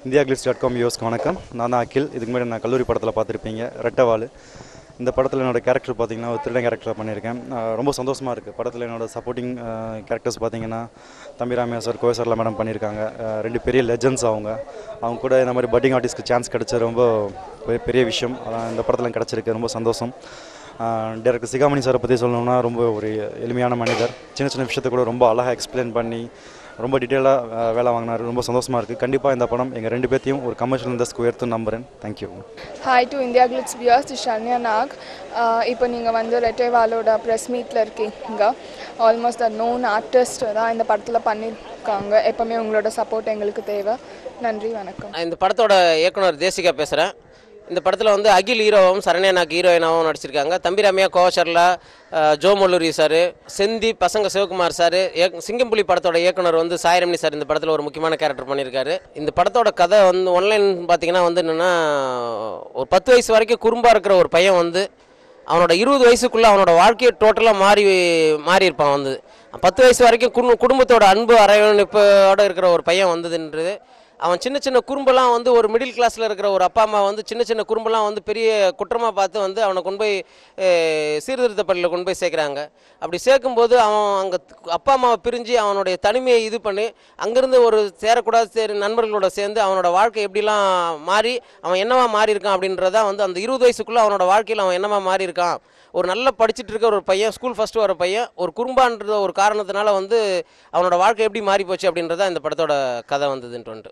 India glitz dot com யூஸ்க்கு வணக்கம் நான் தான் அகில் இதுக்கு முன்னாடி நான் கல்லூரி படத்தில் பார்த்துருப்பீங்க ரெட்டவாள் இந்த படத்தில் என்னோட கேரக்டர் பார்த்தீங்கன்னா ஒரு திருடன் கேரக்டராக பண்ணியிருக்கேன் ஆஹ் ரொம்ப சந்தோஷமாக இருக்குது படத்தில் என்னோட சப்போர்ட்டிங் கேரக்டர்ஸ் பார்த்தீங்கன்னா தம்பி ராமையா சார் கோயசர்லா மேடம் பண்ணியிருக்காங்க ஆஹ் ரெண்டு பெரிய லெஜண்ட்ஸ் அவங்க அவங்க கூட இந்த மாதிரி பட்டிங் ஆர்டிஸ்ட்க்கு சான்ஸ் கிடைச்ச ரொம்ப பெரிய- பெரிய விஷயம் அதான் இந்த படத்தில் கிடச்சிருக்கு ரொம்ப சந்தோஷம் டேரக்டர் சிகாமணி சாரை பற்றி சொல்லணும்னா ரொம்ப ஒரு எளிமையான மனிதர் சின்ன சின்ன விஷயத்தை கூட ரொம்ப அழகாக எக்ஸ்பிளைன் பண்ணி ரொம்ப டீட்டெயிலாக வேலை வாங்கினார் ரொம்ப சந்தோஷமாக இருக்குது கண்டிப்பாக இந்த படம் எங்கள் ரெண்டு பேர்த்தையும் ஒரு கமர்ஷியல் இண்டஸ்ட்ரி உயர்த்தும் நம்புறேன் thank you hi to India Glitz viewers Shanya Nag இப்போ நீங்கள் வந்து ரெட்டைவாலோட ப்ரெஸ் மீட்டில் இருக்கீங்க ஆல்மோஸ்ட் த நோன் ஆர்டிஸ்ட் தான் இந்த படத்தில் பண்ணியிருக்காங்க எப்போவுமே உங்களோட சப்போர்ட் எங்களுக்கு தேவை நன்றி வணக்கம் நான் இந்த படத்தோட இயக்குனர் தேசிகா பேசுகிறேன் இந்த படத்தில் வந்து அகில் ஹீரோவும் சரண்யா நாக் ஹீரோயினாவும் நடிச்சிருக்காங்க தம்பி ரம்யா கோவசர்லா அஹ், ஜோ மல்லூரி சார் செந்தி பசங்க சிவகுமார் சார் சிங்கம்புலி படத்தோட இயக்குனர் வந்து சாயரமணி சார் இந்த படத்தில் ஒரு முக்கியமான கேரக்டர் பண்ணியிருக்காரு இந்த படத்தோட கதை வந்து ஒன்லைன் பார்த்தீங்கன்னா வந்து என்னென்னா ஒரு பத்து வயசு வரைக்கும் குறும்பாக இருக்கிற ஒரு பையன் வந்து அவனோட இருபது வயசுக்குள்ள அவனோட வாழ்க்கையை டோட்டலாக மாறி மாறி இருப்பான் வந்து பத்து வயசு வரைக்கும் குடும்ப குடும்பத்தோட அன்பு அரவணைப்போட இருக்கிற ஒரு பையன் வந்ததுன்றது அவன் சின்ன சின்ன குறும்பெல்லாம் வந்து ஒரு மிடில் கிளாஸில் இருக்கிற ஒரு அப்பா அம்மா வந்து சின்ன சின்ன குறும்பெல்லாம் வந்து பெரிய குற்றமாக பார்த்து வந்து அவனை கொண்டு போய் அஹ், சீர்திருத்த பள்ளியில் கொண்டு போய் சேர்க்குறாங்க அப்படி சேர்க்கும்போது அவன் அங்கே அப்பா அம்மாவை பிரிஞ்சு அவனுடைய தனிமையை இது பண்ணி அங்கேருந்து ஒரு சேரக்கூடாத சரி நண்பர்களோட சேர்ந்து அவனோட வாழ்க்கை எப்படிலாம் மாறி அவன் என்னவா மாறி இருக்கான் அப்படின்றத வந்து அந்த இருபது வயசுக்குள்ளே அவனோட வாழ்க்கையில் அவன் என்னவா மாறி இருக்கான் ஒரு நல்ல படிச்சுட்டு இருக்க ஒரு பையன் ஸ்கூல் ஃபஸ்ட்டு வர பையன் ஒரு குறும்பான்ற ஒரு காரணத்தினால வந்து அவனோட வாழ்க்கை எப்படி மாறி போச்சு அப்படின்றத இந்த படத்தோட கதை வந்ததுன்ட்டு வந்துட்டு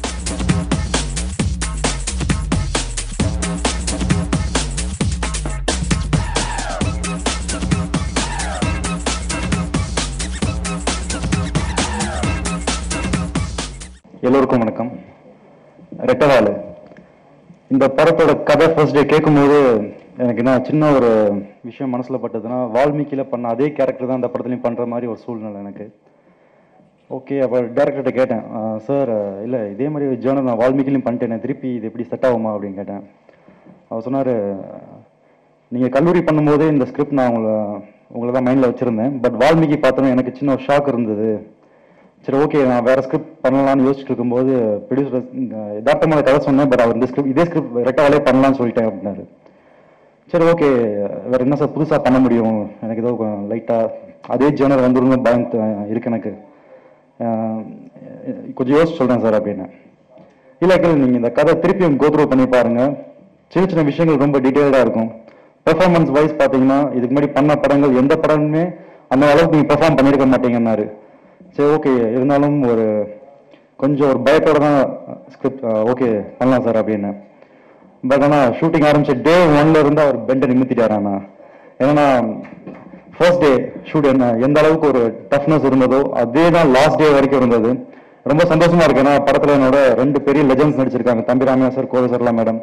எல்லோருக்கும் வணக்கம் ரெட்டவாள் இந்த படத்தோட கதை ஃபர்ஸ்ட் டே கேட்கும்போது எனக்கு என்ன சின்ன ஒரு விஷயம் மனசில் பட்டதுன்னா வால்மீகியில் பண்ண அதே கேரக்டர் தான் இந்த படத்துலையும் பண்ணுற மாதிரி ஒரு சூழ்நிலை எனக்கு ஓகே அப்போ டேரக்டர்கிட்ட கேட்டேன் சார் இல்லை இதே மாதிரி ஜேர்னல் நான் வால்மீகிலையும் பண்ணிட்டேன் திருப்பி இது எப்படி செட் ஆகுமா அப்படின்னு கேட்டேன் அவர் சொன்னார் நீங்கள் கல்லூரி பண்ணும்போதே இந்த ஸ்கிரிப்ட் நான் உங்களை உங்களை தான் மைண்டில் வச்சுருந்தேன் பட் வால்மீகி பார்த்தோன்னே எனக்கு சின்ன ஒரு ஷாக் இருந்தது சரி ஓகே நான் வேற ஸ்கிரிப்ட் பண்ணலாம்னு யோசிச்சுட்டு இருக்கும்போது ப்ரொடியூசர் யதார்த்தமான கதை சொன்னேன் பட் அவர் இந்த ஸ்கிரிப்ட் இதே ஸ்கிரிப்ட் ரெட்டாலே பண்ணலாம்னு சொல்லிட்டேன் அப்படின்னாரு சரி ஓகே வேற என்ன சார் புதுசாக பண்ண முடியும் எனக்கு ஏதோ லைட்டாக அதே ஜேர்னல் வந்துருங்க பயம் த- இருக்கு எனக்கு அஹ் கொஞ்சம் யோசிச்சு சொல்கிறேன் சார் அப்படின்னு இல்லை அகில் நீங்கள் இந்த கதை திருப்பியும் கோத்ரூ பண்ணி பாருங்க சின்ன சின்ன விஷயங்கள் ரொம்ப டீட்டெயில்டாக இருக்கும் பெர்ஃபார்மன்ஸ் வைஸ் பார்த்தீங்கன்னா இதுக்கு முன்னாடி பண்ண படங்கள் எந்த படமுமே அந்த அளவுக்கு நீங்கள் பெர்ஃபார்ம் பண்ணியிருக்க மாட்டீங்கன்னாரு சரி ஓகே இருந்தாலும் ஒரு கொஞ்சம் ஒரு பயத்தோட தான் ஸ்கிரிப்ட் ஓகே பண்ணலாம் சார் அப்படின்னு பட் ஆனால் ஷூட்டிங் ஆரம்பிச்ச டே ஒன்ல இருந்து அவர் பெண்டை நிமித்திட்டார் அண்ணா ஏன்னா ஃபர்ஸ்ட் டே ஷூட் என்ன எந்த அளவுக்கு ஒரு டஃப்னஸ் இருந்ததோ அதே தான் லாஸ்ட் டே வரைக்கும் இருந்தது ரொம்ப சந்தோஷமா இருக்கு ஏன்னா படத்துல என்னோட ரெண்டு பெரிய லெஜண்ட்ஸ் நடிச்சிருக்காங்க தம்பி ராமையா சார் கோவை சார்லாம் மேடம்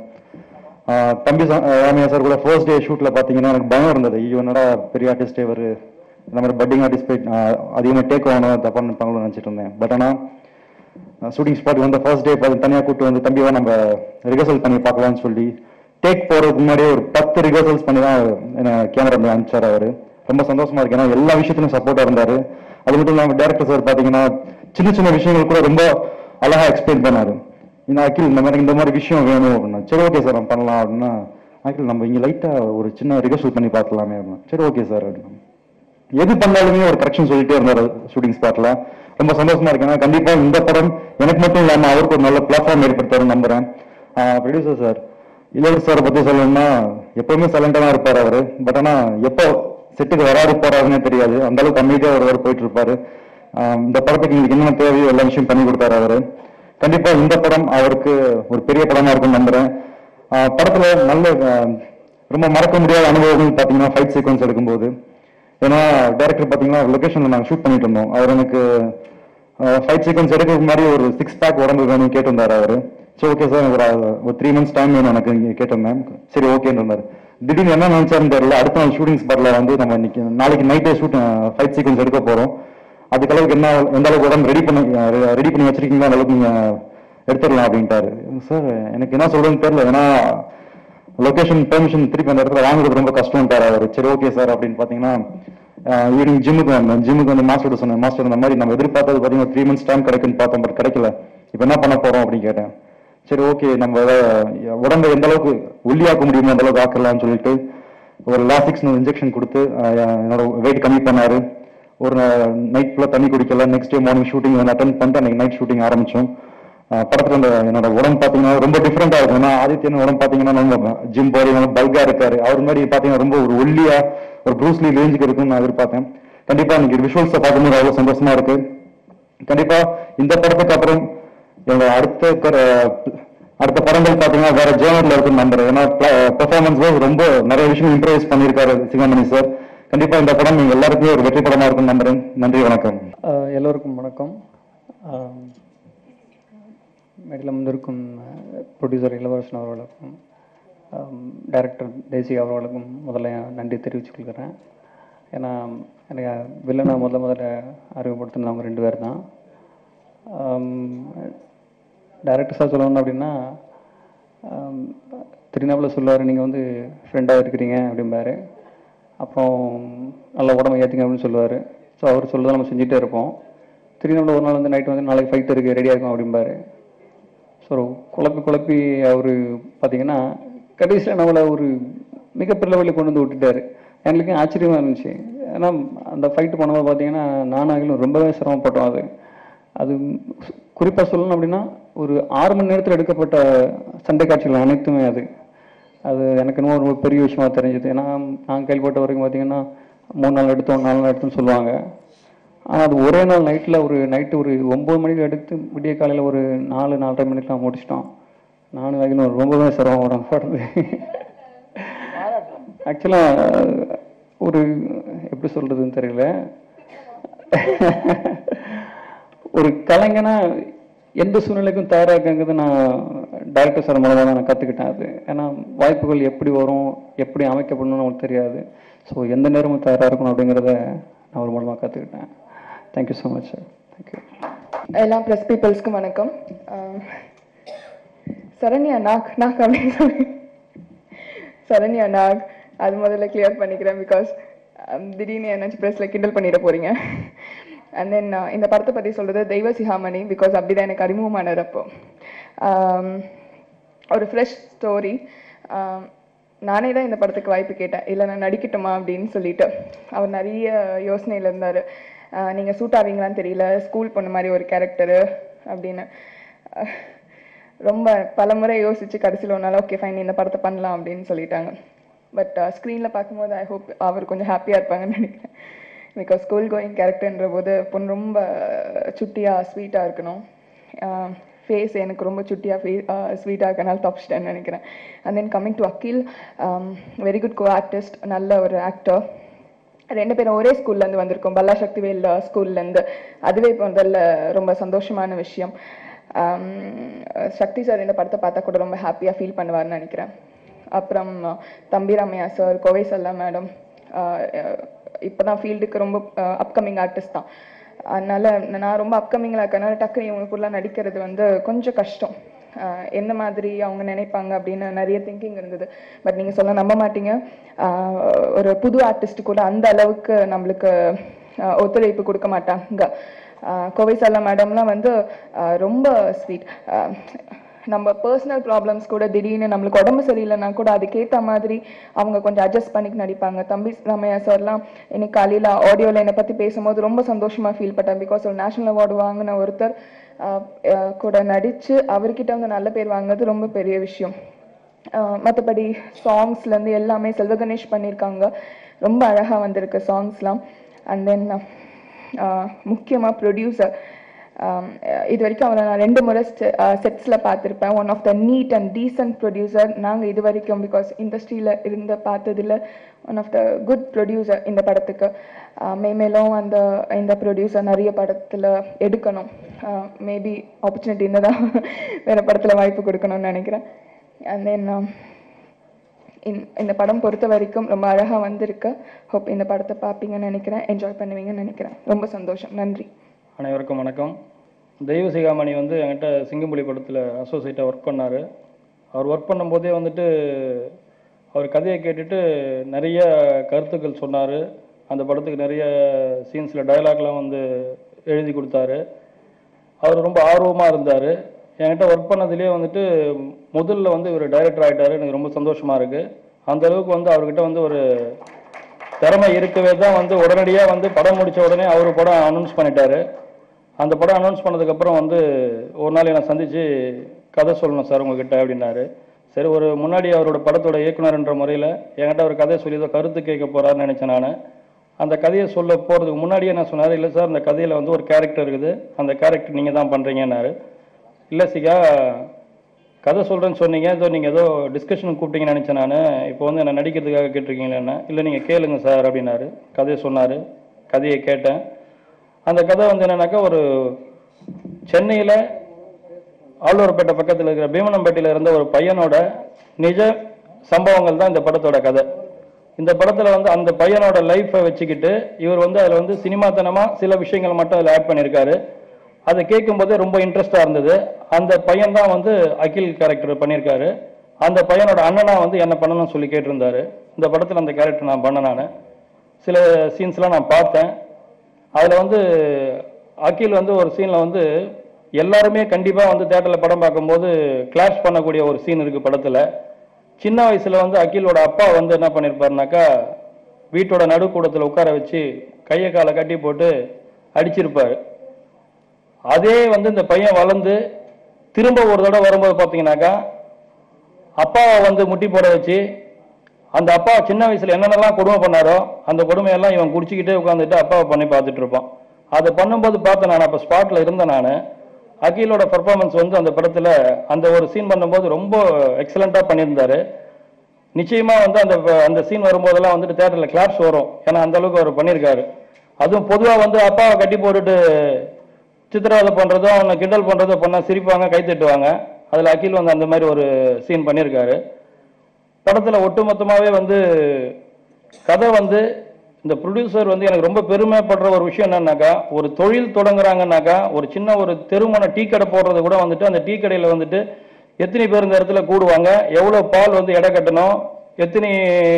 தம்பி சா- அஹ் ராமையா சார் கூட ஃபர்ஸ்ட் டே ஷூட்ல பாத்தீங்கன்னா எனக்கு பயம் இருந்தது ஐயோ என்னடா பெரிய ஆர்டிஸ்ட் இவர் இந்த மாதிரி பட்டிங் ஆர்டிஸ்ட் போய் அதிகமாக டேக் ஆகணும் தப்பா நினைப்பாங்களோ நினைச்சிட்டு இருந்தேன் பட் ஆனால் ஷூட்டிங் ஸ்பாட் வந்து ஃபர்ஸ்ட் டே தனியாக கூப்பிட்டு வந்து தம்பிவா நம்ம ரிஹர்சல் பண்ணி பார்க்கலாம்னு சொல்லி டேக் போறதுக்கு முன்னாடியே ஒரு பத்து ரிஹர்சல்ஸ் பண்ணி தான் என்ன கேமரா அனுப்பிச்சார் அவர் ரொம்ப சந்தோஷமா இருக்கு ஏன்னா எல்லா விஷயத்திலும் சப்போர்ட்டா இருந்தாரு அது மட்டும் இல்லாமல் டேரக்டர் சார் பாத்தீங்கன்னா சின்ன சின்ன விஷயங்கள் கூட ரொம்ப அழகா எக்ஸ்பிளைன் பண்ணாரு இந்த அகில் இந்த மாதிரி இந்த மாதிரி விஷயம் வேணும் அப்படின்னா சரி ஓகே சார் நம்ம பண்ணலாம் அப்படின்னா அகில் நம்ம இங்க லைட்டா ஒரு சின்ன ரிஹர்சல் பண்ணி பார்க்கலாமே அப்படின்னா சரி ஓகே சார் அப்படின்னா எது பண்ணாலுமே ஒரு கரெக்ஷன் சொல்லிட்டே இருந்தாரு ஷூட்டிங் ஸ்பாட்ல ரொம்ப சந்தோஷமா இருக்கு ஏன்னா கண்டிப்பா இந்த படம் எனக்கு மட்டும் இல்லாம அவருக்கு ஒரு நல்ல பிளாட்ஃபார்ம் ஏற்படுத்தாரு நம்புறேன் ப்ரொடியூசர் சார் இளவரசர் சாரை பத்தி சொல்லணும்னா எப்பவுமே சைலண்டா தான் இருப்பாரு அவரு பட் ஆனா எப்போ செட்டுக்கு வராரு போறாருன்னே தெரியாது அந்த அளவுக்கு அமைதியா ஒருவர் போயிட்டு இருப்பாரு ஆஹ் இந்த படத்துக்கு எங்களுக்கு என்னென்ன தேவையோ எல்லா விஷயம் பண்ணி கொடுத்தாரு அவரு கண்டிப்பா இந்த படம் அவருக்கு ஒரு பெரிய படமா இருக்கும்னு நம்புறேன் ஆஹ் படத்துல நல்ல ஆஹ் ரொம்ப மறக்க முடியாத அனுபவங்கள் பாத்தீங்கன்னா ஃபைட் சீக்வன்ஸ் எடுக்கும்போது ஏன்னா டைரக்டர் பாத்தீங்கன்னா லொகேஷன்ல நாங்க ஷூட் பண்ணிட்டு இருந்தோம் அவர் எனக்கு ஃபைட் சீக்வன்ஸ் எடுக்கிறதுக்கு முன்னாடி ஒரு சிக்ஸ் பேக் உடம்பு வேணும் கேட்டிருந்தாரு அவரு சரி ஓகே சார் ஒரு ஒரு த்ரீ மந்த்ஸ் டைம் வேணும் எனக்கு இங்க கேட்டிருந்தேன் சரி ஓகேன்னு இருந்தாரு திடீர்னு என்ன நினைச்சாருன்னு தெரியல அடுத்த நாள் ஷூட்டிங் ஸ்பாட்ல வந்து நம்ம இன்னைக்கு நாளைக்கு நைட்டே ஷூட் ஃபைட் சீக்வன்ஸ் எடுக்க போறோம் அதுக்கு அளவுக்கு என்ன எந்த அளவுக்கு உடம்பு ரெடி பண்ணி ரெடி பண்ணி வச்சிருக்கீங்களோ அந்த அளவுக்கு நீங்க எடுத்துடலாம் அப்படின்ட்டாரு சார் எனக்கு என்ன சொல்றதுன்னு தெரியல ஏன்னா லொகேஷன் பெர்மிஷன் திருப்பி அந்த இடத்துல வாங்குறது ரொம்ப கஷ்டம்ட்டாரு அவர் சரி ஓகே சார் அப்படின்னு பாத்தீங்கன்னா ஈவினிங் ஜிம்முக்கு வந்தேன் ஜிம்முக்கு வந்து மாஸ்டர் சொன்னேன் மாஸ்டர் இந்த மாதிரி நம்ம எதிர்பார்த்தது பாத்தீங்கன்னா த்ரீ மந்த்ஸ் டைம் கிடைக்குன்னு பார்த்தோம் பட் கிடைக்கல இப்போ என்ன பண்ண போறோம் அப்படின்னு கேட்டேன் சரி ஓகே நம்ம அஹ், உடம்பை எந்த அளவுக்கு ஒல்லியாக்க முடியுமோ அந்த அளவுக்கு ஆக்கலாம்னு சொல்லிட்டு ஒரு லாசிக்ஸ் இன்ஜெக்ஷன் கொடுத்து அஹ், என்னோட வெயிட் கம்மி பண்ணாரு ஒரு நைட் ஃபுல்லாக தண்ணி குடிக்கல நெக்ஸ்ட் டே மார்னிங் ஷூட்டிங் வந்து அட்டன் பண்ணிட்டு அன்னைக்கு நைட் ஷூட்டிங் ஆரம்பிச்சோம் அஹ், படத்துல அந்த என்னோட உடம்பு பார்த்தீங்கன்னா ரொம்ப டிஃப்ரெண்டா இருக்கும் ஏன்னா ஆதித்யன் உடம்பு பார்த்தீங்கன்னா ரொம்ப ஜிம் பாடி நல்லா பல்கா இருக்காரு அவர் மாதிரி பார்த்தீங்கன்னா ரொம்ப ஒரு ஒல்லியா ஒரு ப்ரூஸ்லி ரேஞ்சுக்கு இருக்கும்னு நான் எதிர்பார்த்தேன் கண்டிப்பா இன்னைக்கு விஷுவல்ஸை பார்க்கும்போது அவ்வளவு சந்தோஷமா இருக்கு கண்டிப்பா இந்த படத்துக்கு அப்புறம் என்னோட அடுத்த கர- அடுத்த படங்கள் பாத்தீங்கன்னா வேற ஜேனர்ல இருக்குன்னு நம்புறேன் ஏன்னா பெர்ஃபார்மன்ஸ் வைஸ் ரொம்ப நிறைய விஷயம் இம்ப்ரவைஸ் பண்ணியிருக்காரு சிங்காமணி சார் கண்டிப்பா இந்த படம் நீங்க எல்லாருக்குமே ஒரு வெற்றி படமா இருக்கும்னு நம்புறேன் நன்றி வணக்கம் ஆஹ் எல்லோருக்கும் வணக்கம் மேடையில் வந்திருக்கும் ப்ரொடியூசர் இளவரசன் அவர்களுக்கும் டைரக்டர் தேசிக அவர்களுக்கும் முதல்ல நன்றி தெரிவித்துக் கொள்கிறேன் ஏன்னா எனக்கு வில்லனை முதல்ல முதல்ல அறிமுகப்படுத்தினது அவங்க ரெண்டு பேர் தான் டைரக்டர் சார் சொல்லணும் அப்படின்னா ஆம், திருநாப்பில் சொல்லுவார் நீங்கள் வந்து ஃப்ரெண்டாக இருக்கிறீங்க அப்படிம்பாரு அப்புறம் நல்ல உடம்பை ஏற்றுங்க அப்படின்னு சொல்லுவார் ஸோ அவர் சொல்லுறதை நம்ம செஞ்சுட்டே இருப்போம் திருநாப்பில் ஒரு நாள் வந்து நைட் வந்து நாளைக்கு ஃபைட் இருக்குது ரெடியாக இருக்கும் அப்படிம்பாரு ஸோ குழப்பி குழப்பி அவர் பார்த்தீங்கன்னா கடைசியில் நம்மளை ஒரு மிகப்பெரிய லெவலில் கொண்டு வந்து விட்டுட்டாரு எங்களுக்கு ஆச்சரியமாக இருந்துச்சு ஏன்னா அந்த ஃபைட்டு பண்ணும்போது பார்த்தீங்கன்னா நானாகிலும் ரொம்பவே சிரமப்பட்டோம் அது அது குறிப்பாக சொல்லணும் அப்படின்னா ஒரு ஆறு மணி நேரத்தில் எடுக்கப்பட்ட சண்டை காட்சிகள் அனைத்துமே அது அது எனக்கு இன்னும் ஒரு பெரிய விஷயமா தெரிஞ்சது ஏன்னா நான் கேள்விப்பட்ட வரைக்கும் பார்த்தீங்கன்னா மூணு நாள் எடுத்தோம் நாலு நாள் எடுத்தோம்னு சொல்லுவாங்க ஆனால் அது ஒரே நாள் நைட்டில் ஒரு நைட்டு ஒரு ஒம்பது மணிக்கு எடுத்து விடிய காலையில் ஒரு நாலு நாலரை மணிக்கெலாம் முடிச்சிட்டோம் நானும் வகையில் ரொம்பவே சிரமம் படுறது ஆக்சுவலாக ஒரு எப்படி சொல்கிறதுன்னு தெரியல ஒரு கலைஞனா எந்த சூழ்நிலைக்கும் தயாராக்குங்கிறது நான் டைரக்டர் சார் மூலமாக தான் நான் கற்றுக்கிட்டேன் அது ஏன்னா வாய்ப்புகள் எப்படி வரும் எப்படி அமைக்கப்படணும்னு நமக்கு தெரியாது ஸோ எந்த நேரமும் தயாராக இருக்கணும் அப்படிங்கிறத நான் ஒரு மூலமாக கற்றுக்கிட்டேன் thank you so much sir thank you எல்லா ப்ரெஸ் பீப்புள்ஸ்க்கும் வணக்கம் ஆம், சரண்யா நாக் நாக் அப்படின்னு சொல்லி சரண்யா நாக் அது முதல்ல கிளியர் பண்ணிக்கிறேன் பிகாஸ் திடீர்னு என்னாச்சு ப்ரெஸ்ஸில் கிண்டல் பண்ணிட போறீங்க அண்ட் தென் இந்த படத்தை பற்றி சொல்கிறது தெய்வ சிகாமணி பிகாஸ் அப்படிதான் எனக்கு அறிமுகமானார் அப்போ ஆம், ஒரு ஃப்ரெஷ் ஸ்டோரி நானே தான் இந்த படத்துக்கு வாய்ப்பு கேட்டேன் இல்லை நான் நடிக்கட்டுமா அப்படின்னு சொல்லிட்டு அவர் நிறைய யோசனையில் இருந்தார் நீங்கள் சூட் ஆவீங்களான்னு தெரியல ஸ்கூல் பொண்ணு மாதிரி ஒரு கேரக்டரு அப்படின்னு அஹ், ரொம்ப பலமுறை யோசிச்சு கடைசியில் ஒரு நாள் ஓகே ஃபைன் இந்த படத்தை பண்ணலாம் அப்படின்னு சொல்லிட்டாங்க பட் ஸ்க்ரீனில் பார்க்கும்போது ஐ ஹோப் அவர் கொஞ்சம் ஹாப்பியாக இருப்பாங்கன்னு நினைக்கிறேன் பிகாஸ் ஸ்கூல் கோயிங் கேரக்டர்ன்ற போது பொண்ணு ரொம்ப சுட்டியாக ஸ்வீட்டாக இருக்கணும் ஃபேஸ் எனக்கு ரொம்ப சுட்டியாக ஃபே ஸ்வீட்டாக இருக்கனால தப்பிச்சிட்டேன்னு நினைக்கிறேன் and then coming to Akhil very good co artist நல்ல ஒரு ஆக்டர் ரெண்டு பேரும் ஒரே ஸ்கூல்லேருந்து வந்திருக்கோம் பல்லா சக்திவேல் ஸ்கூல்லேருந்து அதுவே இப்போ முதல்ல ரொம்ப சந்தோஷமான விஷயம் ஆம், சக்தி சார் இந்த படத்தை பார்த்தா கூட ரொம்ப ஹாப்பியாக ஃபீல் பண்ணுவார்னு நினைக்கிறேன் அப்புறம் தம்பி ராமையா சார் கோவை சல்லா மேடம் இப்போ தான் ஃபீல்டுக்கு ரொம்ப அப்கமிங் ஆர்டிஸ்ட் தான் அதனால நான் ரொம்ப அப்கமிங்கில் இருக்கனால டக்குனு இவங்க ஃபுல்லாக நடிக்கிறது வந்து கொஞ்சம் கஷ்டம் ஆஹ் எந்த மாதிரி அவங்க நினைப்பாங்க அப்படின்னு நிறைய திங்கிங் இருந்தது பட் நீங்கள் சொல்ல நம்ப மாட்டீங்க ஆஹ் ஒரு புது ஆர்டிஸ்ட் கூட அந்த அளவுக்கு நம்மளுக்கு ஆஹ் ஒத்துழைப்பு கொடுக்க மாட்டாங்க ஆஹ் கோவை சாலா மேடம்லாம் வந்து ஆஹ் ரொம்ப ஸ்வீட் நம்ம பர்சனல் ப்ராப்ளம்ஸ் கூட திடீர்னு நம்மளுக்கு உடம்பு சரியில்லைன்னா கூட அதுக்கேற்ற மாதிரி அவங்க கொஞ்சம் அட்ஜஸ்ட் பண்ணி நடிப்பாங்க தம்பி ராமையா சார்லாம் இன்னைக்கு காலையில் ஆடியோவில் என்னை பற்றி பேசும்போது ரொம்ப சந்தோஷமா ஃபீல் பண்ணேன் பிகாஸ் ஒரு நேஷனல் அவார்டு வாங்கின ஒருத்தர் ஆஹ் ஆஹ் கூட நடித்து அவர்கிட்ட வந்து நல்ல பேர் வாங்குறது ரொம்ப பெரிய விஷயம் மற்றபடி சாங்ஸ்லேருந்து எல்லாமே செல்வகணேஷ் பண்ணியிருக்காங்க ரொம்ப அழகாக வந்திருக்கு சாங்ஸ்லாம் அண்ட் தென் முக்கியமாக ப்ரொடியூசர் இது வரைக்கும் அவரை நான் ரெண்டு முறை செட்ஸில் பார்த்துருப்பேன் one of the neat and decent producer நாங்கள் இது வரைக்கும் பிகாஸ் இண்டஸ்ட்ரியில் இருந்த பார்த்ததில் one of the good producer இந்த படத்துக்கு மேமேலும் அந்த இந்த ப்ரொடியூசர் நிறைய படத்தில் எடுக்கணும் மேபி ஆப்பர்ச்சுனிட்டி இருந்ததா வேறு படத்தில் வாய்ப்பு கொடுக்கணும்னு நினைக்கிறேன் அண்ட் தென் இந்த படம் பொறுத்த வரைக்கும் ரொம்ப அழகாக வந்திருக்கு ஹோப் இந்த படத்தை பார்ப்பீங்கன்னு நினைக்கிறேன் என்ஜாய் பண்ணுவீங்கன்னு நினைக்கிறேன் ரொம்ப சந்தோஷம் நன்றி அனைவருக்கும் வணக்கம் தெய்வ சிகாமணி வந்து என்கிட்ட சிங்கம்புலி படத்தில் அசோசியேட்டாக ஒர்க் பண்ணார் அவர் ஒர்க் பண்ணும்போதே வந்துட்டு அவர் கதையை கேட்டுட்டு நிறைய கருத்துக்கள் சொன்னார் அந்த படத்துக்கு நிறைய சீன்ஸில் டயலாக்லாம் வந்து எழுதி கொடுத்தாரு அவர் ரொம்ப ஆர்வமாக இருந்தார் என்கிட்ட ஒர்க் பண்ணதுலேயே வந்துட்டு முதல்ல வந்து இவர் டைரக்டர் ஆகிட்டாரு எனக்கு ரொம்ப சந்தோஷமாக இருக்குது அந்த அளவுக்கு வந்து அவர்கிட்ட வந்து ஒரு திறமை இருக்கவே தான் வந்து உடனடியாக வந்து படம் முடிச்ச உடனே அவர் படம் அனௌன்ஸ் பண்ணிட்டாரு அந்த படம் அனௌன்ஸ் பண்ணதுக்கப்புறம் வந்து ஒரு நாள் என்னை சந்தித்து கதை சொல்லணும் சார் உங்ககிட்ட அப்படின்னாரு சரி ஒரு முன்னாடி அவரோட படத்தோட இயக்குனர்ன்ற முறையில் என்கிட்ட ஒரு கதையை சொல்லி ஏதோ கருத்து கேட்க போகிறாருன்னு நினச்சேன் நான் அந்த கதையை சொல்ல போகிறதுக்கு முன்னாடியே என்ன சொன்னார் இல்லை சார் அந்த கதையில் வந்து ஒரு கேரக்டர் இருக்குது அந்த கேரக்டர் நீங்கள் தான் பண்ணுறீங்கன்னாரு இல்லை சிகா கதை சொல்கிறேன்னு சொன்னீங்க ஏதோ நீங்கள் ஏதோ டிஸ்கஷனுக்கு கூப்பிட்டீங்கன்னு நினச்சேன் நான் இப்போ வந்து என்ன நடிக்கிறதுக்காக கேட்டிருக்கீங்களா என்ன இல்லை நீங்கள் கேளுங்க சார் அப்படின்னாரு கதையை சொன்னார் கதையை கேட்டேன் அந்த கதை வந்து என்னன்னாக்கா ஒரு சென்னையில் ஆழ்வார்பேட்டை பக்கத்தில் இருக்கிற பீமனம்பேட்டையில் இருந்த ஒரு பையனோட நிஜ சம்பவங்கள் தான் இந்த படத்தோட கதை இந்த படத்தில் வந்து அந்த பையனோட லைஃப்பை வச்சுக்கிட்டு இவர் வந்து அதில் வந்து சினிமாத்தனமாக சில விஷயங்கள் மட்டும் அதில் ஆட் பண்ணியிருக்காரு அதை கேட்கும்போதே ரொம்ப இன்ட்ரெஸ்டாக இருந்தது அந்த பையன் தான் வந்து அகில் கேரக்டர் பண்ணியிருக்காரு அந்த பையனோட அண்ணனா வந்து என்ன பண்ணணும்னு சொல்லி கேட்டிருந்தாரு இந்த படத்தில் அந்த கேரக்டர் நான் பண்ண நான் சில சீன்ஸ்லாம் நான் பார்த்தேன் அதில் வந்து அகில் வந்து ஒரு சீனில் வந்து எல்லாருமே கண்டிப்பாக வந்து தேட்டரில் படம் பார்க்கும்போது கிளாஷ் பண்ணக்கூடிய ஒரு சீன் இருக்குது படத்தில் சின்ன வயசில் வந்து அகிலோட அப்பா வந்து என்ன பண்ணியிருப்பாருனாக்கா வீட்டோட நடுக்கூடத்தில் உட்கார வச்சு கையை காலை கட்டி போட்டு அடிச்சிருப்பாரு அதே வந்து இந்த பையன் வளர்ந்து திரும்ப ஒரு தடவை வரும்போது பார்த்தீங்கன்னாக்கா அப்பாவை வந்து முட்டி போட வச்சு அந்த அப்பா சின்ன வயசுல என்னென்னலாம் கொடுமை பண்ணாரோ அந்த கொடுமையெல்லாம் இவன் குடிச்சிக்கிட்டே உட்காந்துட்டு அப்பாவை பண்ணி பார்த்துட்டு இருப்பான் அதை பண்ணும்போது பார்த்தேன் நான் அப்போ ஸ்பாட்டில் இருந்தேன் நான் அகிலோட பர்ஃபார்மன்ஸ் வந்து அந்த படத்தில் அந்த ஒரு சீன் பண்ணும்போது ரொம்ப எக்ஸலண்ட்டாக பண்ணியிருந்தாரு நிச்சயமா வந்து அந்த அந்த சீன் வரும்போதெல்லாம் வந்துட்டு தேட்டரில் கிளாப்ஸ் வரும் ஏன்னா அந்த அளவுக்கு அவர் பண்ணியிருக்காரு அதுவும் பொதுவாக வந்து அப்பாவை கட்டி போட்டுட்டு சித்திரவதை பண்ணுறதோ அவனை கிண்டல் பண்ணுறதோ பண்ணால் சிரிப்பாங்க கை தட்டுவாங்க அதில் அகில் வந்து அந்த மாதிரி ஒரு சீன் பண்ணியிருக்காரு படத்தில் ஒட்டுமொத்தமாகவே வந்து கதை வந்து இந்த ப்ரொடியூசர் வந்து எனக்கு ரொம்ப பெருமைப்படுற ஒரு விஷயம் என்னன்னாக்கா ஒரு தொழில் தொடங்குறாங்கன்னாக்கா ஒரு சின்ன ஒரு தெருமனை டீ கடை போடுறது கூட வந்துட்டு அந்த டீ கடையில் வந்துட்டு எத்தனை பேர் இந்த இடத்துல கூடுவாங்க எவ்வளோ பால் வந்து எடை கட்டணும் எத்தனை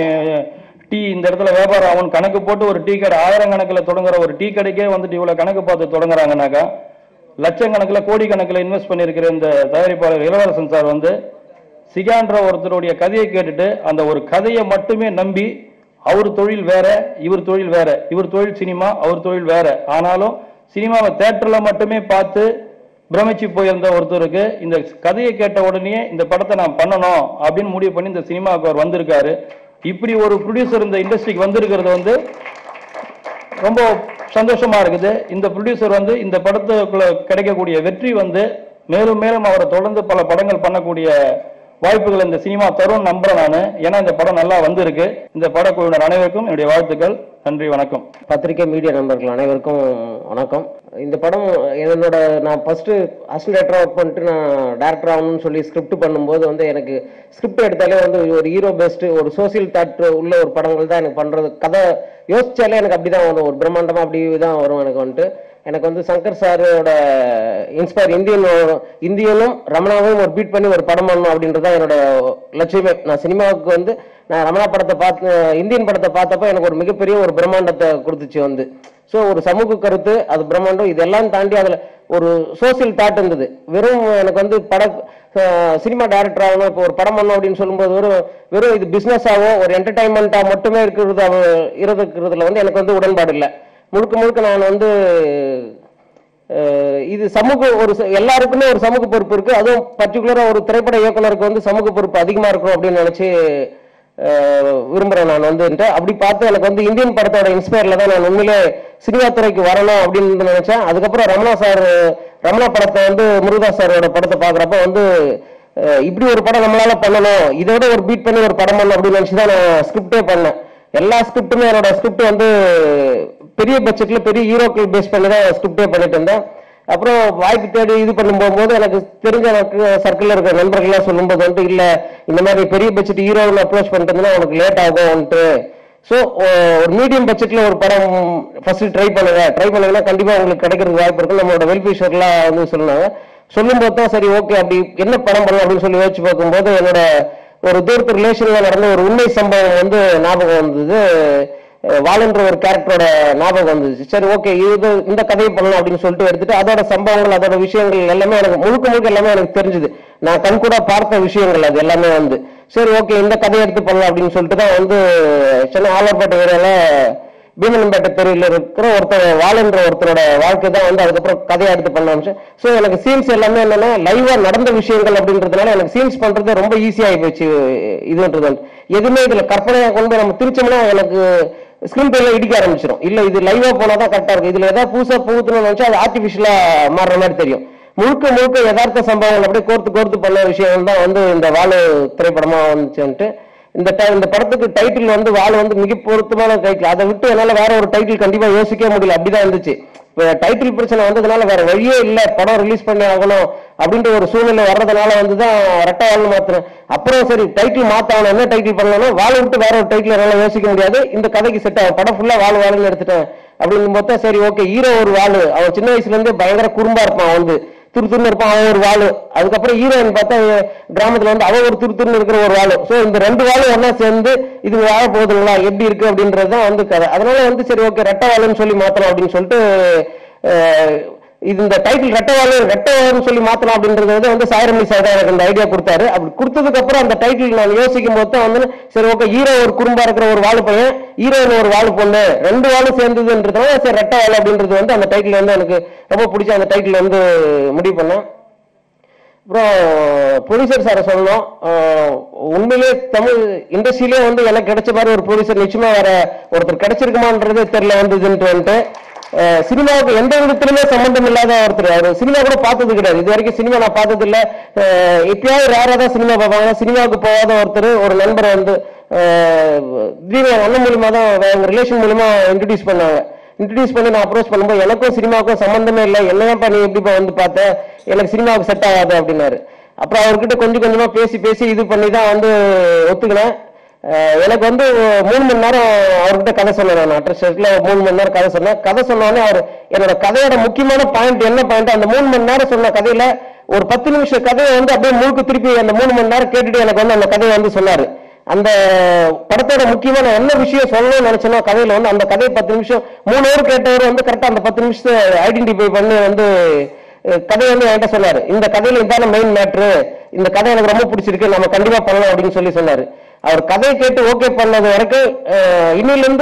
டீ இந்த இடத்துல வியாபாரம் ஆகும் கணக்கு போட்டு ஒரு டீ கடை ஆயிரம் கணக்கில் தொடங்குற ஒரு டீ கடைக்கே வந்துட்டு இவ்வளோ கணக்கு பார்த்து தொடங்குறாங்கனாக்கா லட்சக்கணக்கில் கோடிக்கணக்கில் இன்வெஸ்ட் பண்ணியிருக்கிற இந்த தயாரிப்பாளர் இளவரசன் சார் வந்து சிகான்ற ஒருத்தருடைய கதையை கேட்டுட்டு அந்த ஒரு கதையை மட்டுமே நம்பி அவர் தொழில் வேற இவர் தொழில் வேற இவர் தொழில் சினிமா அவர் தொழில் வேற ஆனாலும் சினிமாவை தேட்டர்ல மட்டுமே பார்த்து பிரமிச்சு போயிருந்த ஒருத்தருக்கு இந்த கதையை கேட்ட உடனே இந்த படத்தை நான் பண்ணணும் அப்படின்னு முடிவு பண்ணி இந்த சினிமாவுக்கு அவர் வந்திருக்காரு இப்படி ஒரு ப்ரொடியூசர் இந்த இண்டஸ்ட்ரிக்கு வந்திருக்கிறது வந்து ரொம்ப சந்தோஷமா இருக்குது இந்த ப்ரொடியூசர் வந்து இந்த படத்துக்குள்ள கிடைக்கக்கூடிய வெற்றி வந்து மேலும் மேலும் அவரை தொடர்ந்து பல படங்கள் பண்ணக்கூடிய வாய்ப்புகள் இந்த சினிமா தரும் நம்புறேன் நான் ஏன்னா இந்த படம் நல்லா வந்திருக்கு இந்த படக்குழுவினர் அனைவருக்கும் என்னுடைய வாழ்த்துக்கள் நன்றி வணக்கம் பத்திரிகை மீடியா நண்பர்கள் அனைவருக்கும் வணக்கம் இந்த படம் என்னோட நான் ஃபர்ஸ்ட் அசிஸ்டன்ட் ஒர்க் பண்ணிட்டு நான் டேரக்டர் ஆகணும்னு சொல்லி ஸ்கிரிப்ட் பண்ணும்போது வந்து எனக்கு ஸ்கிரிப்ட் எடுத்தாலே வந்து ஒரு ஹீரோ பெஸ்ட் ஒரு சோசியல் தாட் உள்ள ஒரு படங்கள் தான் எனக்கு பண்றது கதை யோசிச்சாலே எனக்கு அப்படிதான் வரும் ஒரு பிரம்மாண்டமா அப்படி தான் வரும் எனக்கு வந்துட்டு எனக்கு வந்து சங்கர் சாரோட இன்ஸ்பயர் இந்தியன் இந்தியனும் ரமணாவும் ஒரு பீட் பண்ணி ஒரு படம் பண்ணணும் அப்படின்றது தான் என்னோட லட்சியமே நான் சினிமாவுக்கு வந்து நான் ரமணா படத்தை பார்த்து இந்தியன் படத்தை பார்த்தப்ப எனக்கு ஒரு மிகப்பெரிய ஒரு பிரம்மாண்டத்தை கொடுத்துச்சு வந்து ஸோ ஒரு சமூக கருத்து அது பிரம்மாண்டம் இதெல்லாம் தாண்டி அதில் ஒரு சோசியல் தாட் இருந்தது வெறும் எனக்கு வந்து பட சினிமா டைரக்டர் ஆகணும் இப்போ ஒரு படம் பண்ணணும் அப்படின்னு சொல்லும்போது வெறும் வெறும் இது பிஸ்னஸாவோ ஒரு என்டர்டைன்மெண்ட்டாக மட்டுமே இருக்கிறது இருக்கிறதுல வந்து எனக்கு வந்து உடன்பாடு இல்லை முழுக்க முழுக்க நான் வந்து அஹ், இது சமூக ஒரு ச- எல்லாருக்குமே ஒரு சமூக பொறுப்பு இருக்கு அதுவும் பர்டிகுலரா ஒரு திரைப்பட இயக்குனருக்கு வந்து சமூக பொறுப்பு அதிகமா இருக்கும் அப்படின்னு நினைச்சு அஹ், விரும்புறேன் நான் வந்து அப்படி பார்த்து எனக்கு வந்து இந்தியன் படத்தோட இன்ஸ்பயர்ல தான் நான் உண்மையிலே சினிமா துறைக்கு வரணும் அப்படின்னு நினைச்சேன் அதுக்கப்புறம் ரமணா சார் ரமணா படத்தை வந்து முருகதாஸ் சாரோட படத்தை பார்க்குறப்ப வந்து அஹ், இப்படி ஒரு படம் நம்மளால பண்ணணும் இதோட ஒரு பீட் பண்ணி ஒரு படம் பண்ணணும் அப்படின்னு நினைச்சு தான் நான் ஸ்கிரிப்டே பண்ணேன் எல்லா ஸ்கிரிப்டுமே என்னோட ஸ்கிரிப்ட் வந்து பெரிய பட்ஜெட்ல பெரிய ஹீரோக்கள் பேஸ் பண்ணி தான் ஸ்கிரிப்டே பண்ணிட்டு இருந்தேன் அப்புறம் வாய்ப்பு தேடி இது பண்ணும் போகும்போது எனக்கு தெரிஞ்ச எனக்கு சர்க்கிளில் இருக்கிற நண்பர்கள்லாம் சொல்லும்போது வந்துட்டு இல்லை இந்த மாதிரி பெரிய பட்ஜெட் ஹீரோவில் அப்ரோச் பண்ணிட்டு உனக்கு லேட் ஆகும் வந்துட்டு ஸோ ஒரு மீடியம் பட்ஜெட்ல ஒரு படம் ஃபர்ஸ்ட் ட்ரை பண்ணுங்க ட்ரை பண்ணுங்கன்னா கண்டிப்பா உங்களுக்கு கிடைக்கிறதுக்கு வாய்ப்பு இருக்கு நம்மளோட வெல்ஃபிஷர்லாம் வந்து சொன்னாங்க சொல்லும்போது தான் சரி ஓகே அப்படி என்ன படம் பண்ணலாம் அப்படின்னு சொல்லி யோசிச்சு பார்க்கும்போது என்னோட ஒரு தூரத்து ரிலேஷன்ல நடந்த ஒரு உண்மை சம்பவம் வந்து ஞாபகம் வந்தது அஹ், வாளுன்ற ஒரு கேரக்டரோட ஞாபகம் வந்துச்சு சரி ஓகே இது இந்த கதையை பண்ணலாம் அப்படின்னு சொல்லிட்டு எடுத்துட்டு அதோட சம்பவங்கள் அதோட விஷயங்கள் எல்லாமே எனக்கு முழுக்க முழுக்க எல்லாமே எனக்கு தெரிஞ்சுது நான் கண்கூட பார்த்த விஷயங்கள் அது எல்லாமே வந்து சரி ஓகே இந்த கதையை எடுத்து பண்ணலாம் அப்படின்னு சொல்லிட்டு தான் வந்து சென்னை ஆலர்பேட்டை ஏரியால பீமனம்பேட்டை தெருவில் இருக்கிற ஒருத்தர் வாழன்ற ஒருத்தரோட வாழ்க்கை தான் வந்து அதுக்கப்புறம் கதையை எடுத்து பண்ண ஆரம்பிச்சேன் ஸோ எனக்கு சீன்ஸ் எல்லாமே என்னன்னா லைவா நடந்த விஷயங்கள் அப்படின்றதுனால எனக்கு சீன்ஸ் பண்றது ரொம்ப ஈஸியாகி போச்சு இதுன்றது வந்து எதுவுமே இதுல கற்பனையாக கொண்டு நம்ம திரிச்சோம்னா எனக்கு ஸ்கிரீன் பிளேல இடிக்க ஆரம்பிச்சிடும் இல்ல இது லைவா போனாதான் கரெக்டா இருக்கும் இதுல ஏதாவது புதுசா புகுத்தணும்னு நினைச்சா அது ஆர்டிபிஷியலா மாறுற மாதிரி தெரியும் முழுக்க முழுக்க யதார்த்த சம்பவங்கள் அப்படியே கோர்த்து கோர்த்து பண்ண விஷயம் தான் வந்து இந்த வாழு திரைப்படமா வந்துச்சுன்ட்டு இந்த ti- இந்த படத்துக்கு டைட்டில் வந்து வாழ வந்து மிக பொருத்தமான டைட்டில் அதை விட்டு என்னால வேற ஒரு டைட்டில் கண்டிப்பா யோசிக்கவே முடியல அப்படிதான் இருந்துச்சு இப்ப டைட்டில் பிரச்சனை வந்ததுனால வேற வழியே இல்ல படம் ரிலீஸ் பண்ணி ஆகணும் அப்படின்ற ஒரு சூழ்நிலை வர்றதுனால வந்து தான் ரெட்டை வாழ்னு மாத்துறேன் அப்புறம் சரி டைட்டில் மாத்தவன என்ன டைட்டில் பண்ணணும் வாழ விட்டு வேற ஒரு டைட்டில் என்னால யோசிக்க முடியாது இந்த கதைக்கு செட் ஆகும் படம் ஃபுல்லா வாழ வாழுன்னு எடுத்துட்டேன் அப்படின்னு பார்த்தா சரி ஓகே ஹீரோ ஒரு வாழு அவன் சின்ன வயசுல இருந்தே பயங்கர குறும்பா இருப்பான் அவன் வந்து துரு துருன்னு இருப்பான் அவன் ஒரு வாளு அதுக்கப்புறம் ஹீரோயின் பார்த்தா அஹ், கிராமத்துல வந்து அவன் ஒரு துரு துருன்னு இருக்கிற ஒரு வாளு சோ இந்த ரெண்டு வாளும் ஒண்ணா சேர்ந்து இது வாழ போகுதுங்களா எப்படி இருக்கு அப்படின்றது தான் வந்து கதை அதனால வந்து சரி ஓகே ரெட்டை வாளுன்னு சொல்லி மாத்தலாம் அப்படின்னு சொல்லிட்டு அஹ், இது இந்த டைட்டில் ரெட்டவாளு ரெட்டவாளுன்னு சொல்லி மாத்தலாம் அப்படின்றது வந்து வந்து சாயரமணி சார் தான் எனக்கு இந்த ஐடியா கொடுத்தாரு அப்படி கொடுத்ததுக்கு அப்புறம் அந்த டைட்டில் நான் யோசிக்கும் போது தான் வந்து சரி ஓகே ஹீரோ ஒரு குறும்பா இருக்கிற ஒரு வாழு பையன் ஹீரோயின் ஒரு வாழு பொண்ணு ரெண்டு வாழும் சேர்ந்ததுன்றதுனால சரி ரெட்டவாளு அப்படின்றது வந்து அந்த டைட்டில் வந்து எனக்கு ரொம்ப பிடிச்ச அந்த டைட்டில் வந்து முடிவு பண்ணேன் அப்புறம் ப்ரொடியூசர் சாரை சொல்லணும் ஆஹ் உண்மையிலே தமிழ் இண்டஸ்ட்ரியிலே வந்து எனக்கு கிடைச்ச மாதிரி ஒரு ப்ரொடியூசர் நிச்சயமா வேற ஒருத்தர் கிடைச்சிருக்குமான்றதே தெரியல வந்ததுன்ட்டு வந்துட்டு ஆஹ் சினிமாவுக்கு எந்த விதத்திலுமே சம்பந்தம் இல்லாத ஒருத்தர் அவர் சினிமா கூட பார்த்தது கிடையாது இது வரைக்கும் சினிமா நான் பார்த்தது இல்ல ஆஹ் எப்பயாவது ரேரா தான் சினிமா பார்ப்பாங்க சினிமாவுக்கு போகாத ஒருத்தர் ஒரு நண்பரை வந்து ஆஹ் திடீர்னு என் அண்ணன் மூலியமா தான் எங்க ரிலேஷன் மூலியமா இன்ட்ரடியூஸ் பண்ணாங்க இன்ட்ரடியூஸ் பண்ணி நான் அப்ரோச் பண்ணும்போது எனக்கும் சினிமாவுக்கும் சம்பந்தமே இல்லை என்னையாப்பா நீ எப்படிப்பா வந்து பார்த்த எனக்கு சினிமாவுக்கு செட் ஆகாது அப்படின்னாரு அப்புறம் அவர்கிட்ட கொஞ்சம் கொஞ்சமா பேசி பேசி இது பண்ணி தான் வந்து ஒத்துக்கினேன் அஹ் எனக்கு வந்து மூணு மணி நேரம் அவர்கிட்ட கதை சொன்னேன் நான் அட்ரஸ்ல மூணு மணி நேரம் கதை சொன்னேன் கதை சொன்னோடனே அவர் என்னோட கதையோட முக்கியமான பாயிண்ட் என்ன பாயிண்ட் அந்த மூணு மணி நேரம் சொன்ன கதையில ஒரு பத்து நிமிஷம் கதையை வந்து அப்படியே முழுக்க திருப்பி அந்த மூணு மணி நேரம் கேட்டுட்டு எனக்கு வந்து அந்த கதையை வந்து சொன்னாரு அந்த படத்தோட முக்கியமான என்ன விஷயம் சொல்லணும்னு நினைச்சனோ கதையில வந்து அந்த கதையை பத்து நிமிஷம் மூணு ஹவர் கேட்டவர் வந்து கரெக்டா அந்த பத்து நிமிஷத்தை ஐடென்டிஃபை பண்ணி வந்து அஹ், கதையை வந்து என்கிட்ட சொன்னாரு இந்த கதையில இதான மெயின் மேட்ரு இந்த கதை எனக்கு ரொம்ப பிடிச்சிருக்கு நம்ம கண்டிப்பா பண்ணலாம் அப்படின்னு சொல்லி சொன்னாரு அவர் கதையை கேட்டு ஓகே பண்ணது வரைக்கும் அஹ், இன்னில இருந்து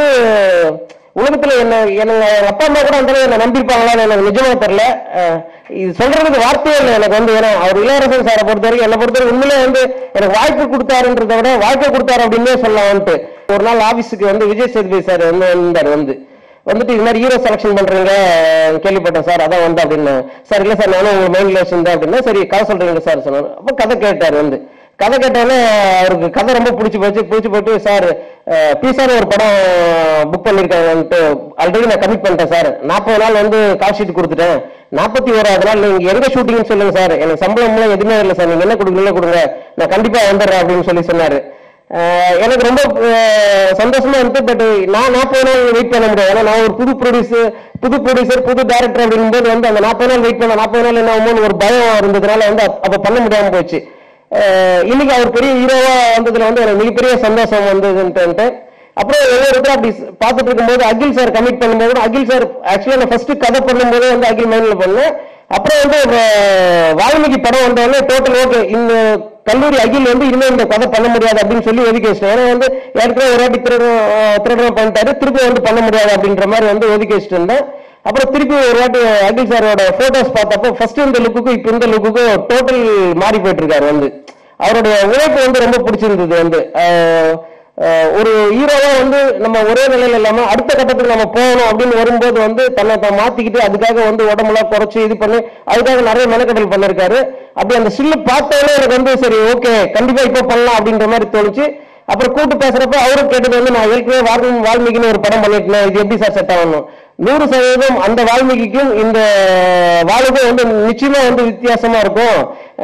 உலகத்துல என்ன என்ன எங்க அப்பா அம்மா கூட அந்த அளவு என்ன நம்பியிருப்பாங்களான்னு எனக்கு நிஜமா தெரியல அஹ், இது சொல்றதுக்கு வார்த்தையே இல்லை எனக்கு வந்து ஏன்னா அவர் இளையரசன் சாரை பொறுத்த வரைக்கும் என்னை பொறுத்த வரைக்கும் உண்மையிலே வந்து எனக்கு வாய்ப்பு கொடுத்தாருன்றத விட வாழ்க்கை கொடுத்தாரு அப்படின்னே சொல்லலாம் வந்துட்டு ஒரு நாள் ஆபீஸுக்கு வந்து விஜய் சேதுபதி சார் வந்து வந்தார் வந்து வந்துட்டு இது மாதிரி ஹீரோ செலக்ஷன் பண்றீங்க கேள்விப்பட்டேன் சார் அதான் வந்து அப்படின்னு சார் இல்ல சார் நானும் உங்க மைண்ட்ல வச்சிருந்தேன் அப்படின்னா சரி கதை சொல்றீங்க சார் சொன்னாரு அப்ப கதை கேட்டார் வந்து கதை கேட்டோன்னே அவருக்கு கதை ரொம்ப பிடிச்சி போச்சு பிடிச்சி போயிட்டு சார் பீஸான ஒரு படம் புக் பண்ணிருக்காங்கன்ட்டு ஆல்ரெடி நான் கமிட் பண்ணிட்டேன் சார் நாற்பது நாள் வந்து கால் ஷீட் கொடுத்துட்டேன் நாற்பத்தி ஓராவது நாள் நீங்க எங்க ஷூட்டிங்னு சொல்லுங்க சார் எனக்கு சம்பளம்லாம் எதுவுமே இல்லை சார் நீங்க என்ன கொடுக்கல கொடுங்க நான் கண்டிப்பா வந்துடுறேன் அப்படின்னு சொல்லி சொன்னாரு அஹ் எனக்கு ரொம்ப அஹ், சந்தோஷமா இருக்கு பட் நான் நாற்பது நாள் வெயிட் பண்ண முடியாது ஏன்னா நான் ஒரு புது ப்ரொடியூசர் புது ப்ரொடியூசர் புது டேரக்டர் அப்படிங்கும்போது வந்து அந்த நாற்பது நாள் வெயிட் பண்ண நாற்பது நாள் என்ன ஆகுமோன்னு ஒரு பயம் இருந்ததுனால வந்து அப்ப- அப்ப பண்ண முடியாம போச்சு அஹ் இன்னைக்கு அவர் பெரிய ஹீரோவா வந்ததுல வந்து எனக்கு மிகப்பெரிய சந்தோஷம் வந்ததுன்ட்டு அப்புறம் ஒவ்வொரு இடத்துல அப்படி பார்த்துட்டு இருக்கும்போது அகில் சார் கமிட் பண்ணும்போது கூட அகில் சார் ஆக்சுவலா நான் ஃபர்ஸ்ட் கதை பண்ணும்போதே வந்து அகில் மைண்ட்ல பண்ணேன் அப்புறம் வந்து அஹ், வால்மீகி படம் வந்தோடனே டோட்டல் ஓகே இந்த கல்லூரி அகில் வந்து இனிமே இந்த கதை பண்ண முடியாது அப்படின்னு சொல்லி ஒதுக்கி வச்சிட்டேன் ஏன்னா வந்து ஏற்கனவே ஒரு வாட்டி திருடம் அஹ், திருடம் பண்ணிட்டாரு திருப்பி வந்து பண்ண முடியாது அப்படின்ற மாதிரி வந்து ஒதுக்கி வச்சுட்டு இருந்தேன் அப்புறம் திருப்பி ஒரு வாட்டி அகில் சாரோட போட்டோஸ் பார்த்தப்போ ஃபர்ஸ்ட் இந்த லுக்குக்கும் இப்போ இந்த லுக்குக்கும் டோட்டல் மாறி போயிட்டு இருக்காரு வந்து அவருடைய உழைப்பு வந்து ரொம்ப பிடிச்சிருந்தது வந்து அஹ், அஹ், ஒரு ஹீரோவா வந்து நம்ம ஒரே நிலையில இல்லாம அடுத்த கட்டத்துக்கு நம்ம போகணும் அப்படின்னு வரும்போது வந்து தன்னை தான் மாத்திக்கிட்டு அதுக்காக வந்து உடம்புலாம் குறைச்சு இது பண்ணி அதுக்காக நிறைய மெனக்கடல் பண்ணிருக்காரு அப்படி அந்த ஸ்டில்லு பார்த்தோன்னே எனக்கு வந்து சரி ஓகே கண்டிப்பா இப்போ பண்ணலாம் அப்படின்ற மாதிரி தோணுச்சு அப்புறம் கூட்டு பேசுறப்ப அவரும் கேட்டது வந்து நான் ஏற்கனவே வால்மீகி வால்மீகின்னு ஒரு படம் பண்ணிட்டேன் இது எப்படி சார் செட் ஆகணும் நூறு சதவீதம் அந்த வால்மீகிக்கும் இந்த வாழுக்கும் வந்து நிச்சயமா வந்து வித்தியாசமா இருக்கும்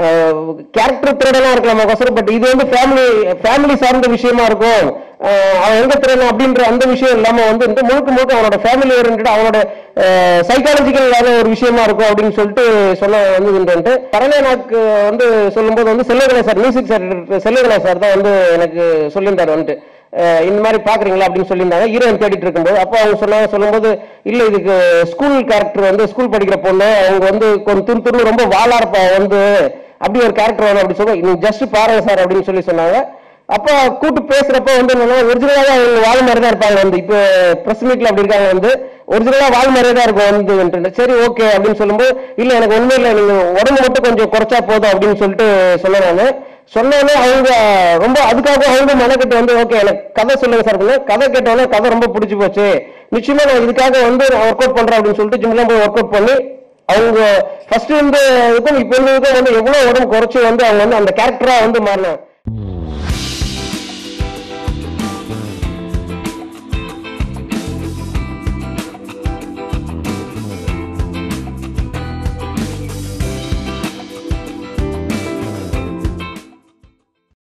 கேரக்டர் திருடலாம் இருக்கலாம் கொசரம் பட் இது வந்து ஃபேமிலி ஃபேமிலி சார்ந்த விஷயமா இருக்கும் அஹ் அவன் எங்க திருடணும் அப்படின்ற அந்த விஷயம் இல்லாம வந்து இந்த முழுக்க முழுக்க அவனோட ஃபேமிலி ஓரியன்ட் அவனோட சைக்காலஜிக்கல் ஒரு விஷயமா இருக்கும் அப்படின்னு சொல்லிட்டு சொல்ல வந்து பரணியனாக்கு வந்து சொல்லும்போது வந்து செல்லகணே சார் மியூசிக் சார் செல்லகணே சார் தான் வந்து எனக்கு சொல்லியிருந்தார் வந்துட்டு அஹ் இந்த மாதிரி பாக்குறீங்களா அப்படின்னு சொல்லியிருந்தாங்க ஹீரோயின் தேடிட்டு இருக்கும்போது அப்போ அவங்க சொன்னாங்க சொல்லும்போது இல்ல இதுக்கு ஸ்கூல் கேரக்டர் வந்து ஸ்கூல் படிக்கிற பொண்ணு அவங்க வந்து கொஞ்சம் துரு துருன்னு ரொம்ப வாழா இருப்பா வந்து அப்படி ஒரு கேரக்டர் வேணும் அப்படி சொல்லி நீங்க ஜஸ்ட் பாருங்க சார் அப்படின்னு சொல்லி சொன்னாங்க அப்போ கூட்டு பேசுறப்ப வந்து என்னன்னா ஒரிஜினலாக அவங்க வாழ் மாதிரி தான் இருப்பாங்க வந்து இப்போ பிரஸ் மீட்ல அப்படி இருக்காங்க வந்து ஒரிஜினலா வாழ் மாதிரியே தான் இருக்கும் வந்து சரி ஓகே அப்படின்னு சொல்லும்போது இல்ல எனக்கு உண்மையில நீங்க உடம்பு மட்டும் கொஞ்சம் குறைச்சா போதும் அப்படின்னு சொல்லிட்டு சொன்னாங்க சொன்னோடனே அவங்க ரொம்ப அதுக்காக அவங்க மெனக்கிட்டு வந்து ஓகே எனக்கு கதை சொல்லுங்க சார் அப்படின்னு. கதை கேட்டோன்னே கதை ரொம்ப பிடிச்சி போச்சு நிச்சயமா நான் இதுக்காக வந்து ஒர்க் அவுட் பண்றேன் அப்படின்னு சொல்லிட்டு ஜிம்லாம் போய் ஒர்க் அவுட் பண்ணி அவங்க ஃபர்ஸ்ட் இந்த இதுக்கும் இப்போ இந்த இதுக்கும் வந்து எவ்வளவு உடம்பு குறைச்சு வந்து அவங்க வந்து அந்த கேரக்டரா வந்து மாறினாங்க